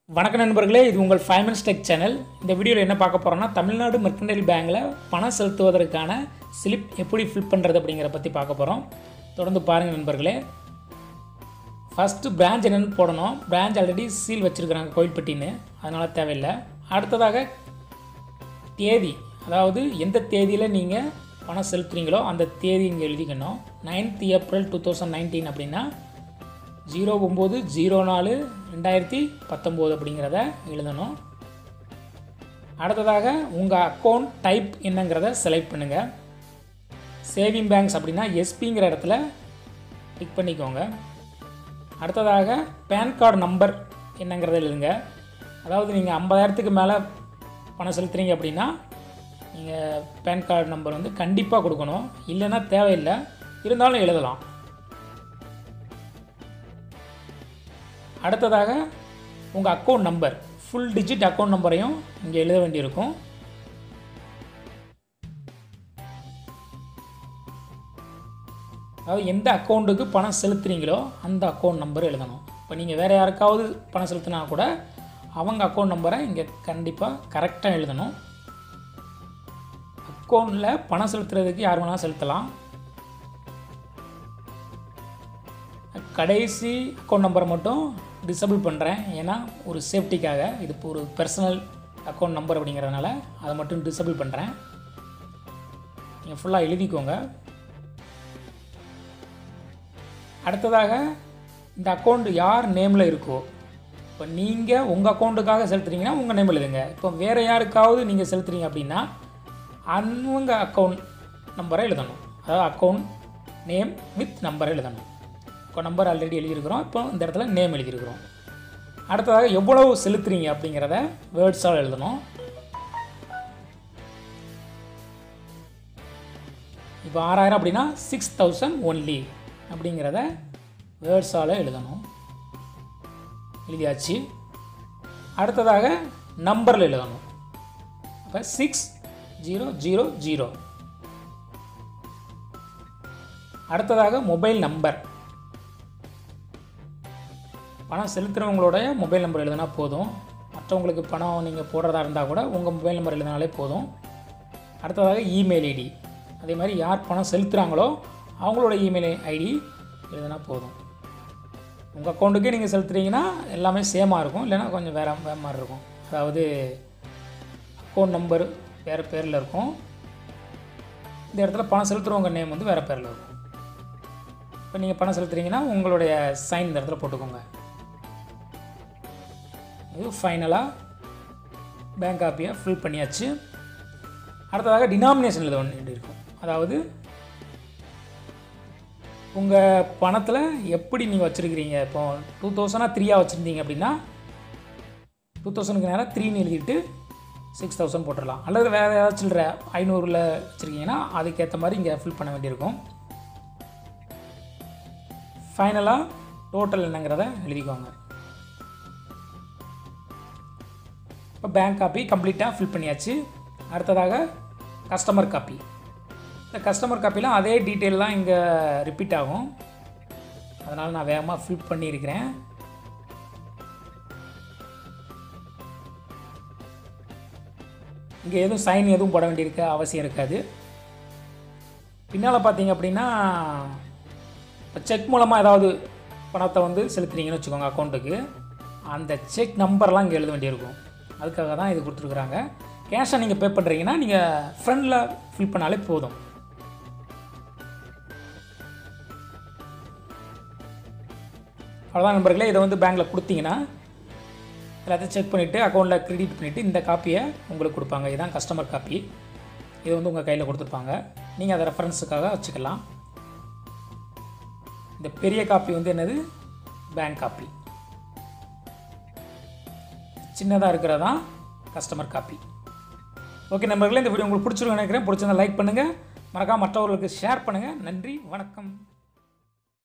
வணக்க நண்பர்களே இது உங்கள் ஃபைவ் மினிட்ஸ் டெக் சேனல் இந்த வீடியோவில் என்ன பார்க்க போகிறோம்னா தமிழ்நாடு மெர்கண்டைல் பேங்கில் பணம் செலுத்துவதற்கான ஸ்லிப் எப்படி ஃபில் பண்ணுறது அப்படிங்கிற பற்றி பார்க்க போகிறோம் தொடர்ந்து பாருங்கள் நண்பர்களே ஃபஸ்ட்டு பிரான்ச் என்னென்னு போடணும் பிரான்ச் ஆல்ரெடி சீல் வச்சுருக்குறாங்க கோயில்பட்டின்னு அதனால் தேவையில்லை அடுத்ததாக தேதி அதாவது எந்த தேதியில் நீங்கள் பணம் செலுத்துறீங்களோ அந்த தேதி இங்கே எழுதிக்கணும் ninth April two thousand nineteen அப்படின்னா ஜீரோ ஒம்பது ஜீரோ நாலு ரெண்டாயிரத்தி பத்தொம்போது அப்படிங்கிறத எழுதணும் அடுத்ததாக உங்கள் அக்கௌண்ட் டைப் என்னங்கிறத செலக்ட் பண்ணுங்கள் சேவிங் பேங்க்ஸ் அப்படின்னா எஸ்பிங்கிற இடத்துல கிளிக் பண்ணிக்கோங்க அடுத்ததாக பேன் கார்டு நம்பர் என்னங்கிறத எழுதுங்க அதாவது நீங்கள் ஐம்பதாயிரத்துக்கு மேலே பணம் செலுத்துறீங்க அப்படின்னா நீங்கள் பேன் கார்டு நம்பர் வந்து கண்டிப்பாக கொடுக்கணும் இல்லைன்னா தேவையில்லை இருந்தாலும் எழுதலாம் அடுத்ததாக உங்கள் account number full digit account நம்பரையும் இங்கே எழுத வேண்டியிருக்கும் அதாவது எந்த அக்கௌண்ட்டுக்கு பணம் செலுத்துறீங்களோ அந்த அக்கௌண்ட் நம்பர் எழுதணும் இப்போ நீங்கள் வேறு யாருக்காவது பணம் செலுத்தினா கூட அவங்க அக்கௌண்ட் நம்பரை இங்கே கண்டிப்பாக கரெக்டாக எழுதணும் அக்கௌண்ட்டில் பணம் செலுத்துறதுக்கு யார் வேணாலும் செலுத்தலாம் கடைசி அக்கௌண்ட் நம்பரை மட்டும் டிசபிள் பண்ணுறேன் ஏன்னா ஒரு சேஃப்டிக்காக இது இப்போ ஒரு பர்சனல் அக்கௌண்ட் நம்பர் அப்படிங்கிறதுனால அதை மட்டும் டிசபிள் பண்ணுறேன் நீங்கள் ஃபுல்லாக எழுதிக்கோங்க அடுத்ததாக இந்த அக்கௌண்ட் யார் நேமில் இருக்கோ இப்போ நீங்கள் உங்கள் அக்கௌண்ட்டுக்காக செலுத்துறீங்கன்னா உங்கள் நேம் எழுதுங்க இப்போ வேறு யாருக்காவது நீங்கள் செலுத்துறீங்க அப்படின்னா அவங்க அக்கௌண்ட் நம்பரை எழுதணும் அதாவது அக்கௌண்ட் நேம் வித் நம்பரை எழுதணும் இப்போ நம்பர் ஆல்ரெடி எழுதியிருக்கிறோம் இப்போ இந்த இடத்துல நேம் எழுதியிருக்கிறோம் அடுத்ததாக எவ்வளவு செலுத்துறீங்க அப்படிங்கிறத வேர்ட்ஸால் எழுதணும் இப்போ ஆறாயிரம் அப்படின்னா சிக்ஸ் தௌசண்ட் ஒன்லி அப்படிங்கிறத வேர்ட்ஸால் எழுதணும் எழுதியாச்சு அடுத்ததாக நம்பரில் எழுதணும் அப்போ சிக்ஸ் ஜீரோ ஜீரோ ஜீரோ அடுத்ததாக மொபைல் நம்பர் பணம் செலுத்துகிறவங்களோட மொபைல் நம்பர் எழுதினா போதும் மற்றவங்களுக்கு பணம் நீங்கள் போடுறதா இருந்தால் கூட உங்கள் மொபைல் நம்பர் எழுதினாலே போதும் அடுத்ததாக இமெயில் ஐடி அதே மாதிரி யார் பணம் செலுத்துகிறாங்களோ அவங்களோட இமெயில் ஐடி எழுதினா போதும் உங்கள் அக்கௌண்ட்டுக்கே நீங்கள் செலுத்துறீங்கன்னா எல்லாமே சேமாக இருக்கும் இல்லைன்னா கொஞ்சம் வேறு வேறு மாதிரி இருக்கும் அதாவது அக்கௌண்ட் நம்பர் வேறு பேரில் இருக்கும் இந்த இடத்துல பணம் செலுத்துகிறவங்க நேம் வந்து வேறு பேரில் இருக்கும் இப்போ நீங்கள் பணம் செலுத்துறீங்கன்னா உங்களுடைய சைன் இந்த இடத்துல போட்டுக்கோங்க இது ஃபைனலாக பேங்க் காப்பியை ஃபில் பண்ணியாச்சு அடுத்ததாக டினாமினேஷன் எழுத வேண்டி இருக்கும் அதாவது உங்கள் பணத்தில் எப்படி நீங்கள் வச்சுருக்கிறீங்க இப்போ டூ தௌசண்டாக த்ரீயாக வச்சுருந்தீங்க அப்படின்னா டூ தௌசண்ட்க்கு நேரம் த்ரீன்னு எழுதிட்டு சிக்ஸ் தௌசண்ட் போட்டுடலாம் அல்லது வேறு ஏதாவது சில்லற ஐநூறில் வச்சுருக்கீங்கன்னா அதுக்கேற்ற மாதிரி இங்கே ஃபில் பண்ண வேண்டியிருக்கும் ஃபைனலாக டோட்டல் என்னங்கிறத எழுதிக்கோங்க இப்போ பேங்க் காப்பி கம்ப்ளீட்டாக ஃபில் பண்ணியாச்சு அடுத்ததாக கஸ்டமர் காப்பி இந்த கஸ்டமர் காப்பிலாம் அதே டீட்டெயிலாம் இங்கே ரிப்பீட் ஆகும் அதனால் நான் வேகமாக ஃபில் பண்ணியிருக்கிறேன் இங்கே எதுவும் சைன் எதுவும் போட வேண்டியிருக்க அவசியம் இருக்காது பின்னால் பார்த்தீங்க அப்படின்னா இப்போ செக் மூலமாக ஏதாவது பணத்தை வந்து செலுத்துறீங்கன்னு வச்சுக்கோங்க அக்கௌண்ட்டுக்கு அந்த செக் நம்பர்லாம் இங்கே எழுத வேண்டியிருக்கும் அதுக்காக தான் இது கொடுத்துருக்குறாங்க கேஷை நீங்கள் பே பண்ணுறீங்கன்னா நீங்கள் ஃப்ரெண்டில் ஃபில் பண்ணாலே போதும் அவ்வளோதான் நண்பர்களே இதை வந்து பேங்க்கில் கொடுத்தீங்கன்னா எல்லாத்தையும் செக் பண்ணிவிட்டு அக்கௌண்ட்டில் க்ரெடிட் பண்ணிவிட்டு இந்த காப்பியை உங்களுக்கு கொடுப்பாங்க இதுதான் கஸ்டமர் காப்பி இது வந்து உங்கள் கையில் கொடுத்துருப்பாங்க நீங்கள் அதை ரெஃபரன்ஸுக்காக வச்சுக்கலாம் இந்த பெரிய காப்பி வந்து என்னது பேங்க் காப்பி சின்னதாக இருக்கிறதான் கஸ்டமர் காப்பி ஓகே நண்பர்களே இந்த வீடியோ உங்களுக்கு பிடிச்சிருக்கும் நினைக்கிறேன் பிடிச்சிருந்தா லைக் பண்ணுங்கள் மறக்காம மற்றவர்களுக்கு ஷேர் பண்ணுங்கள் நன்றி வணக்கம்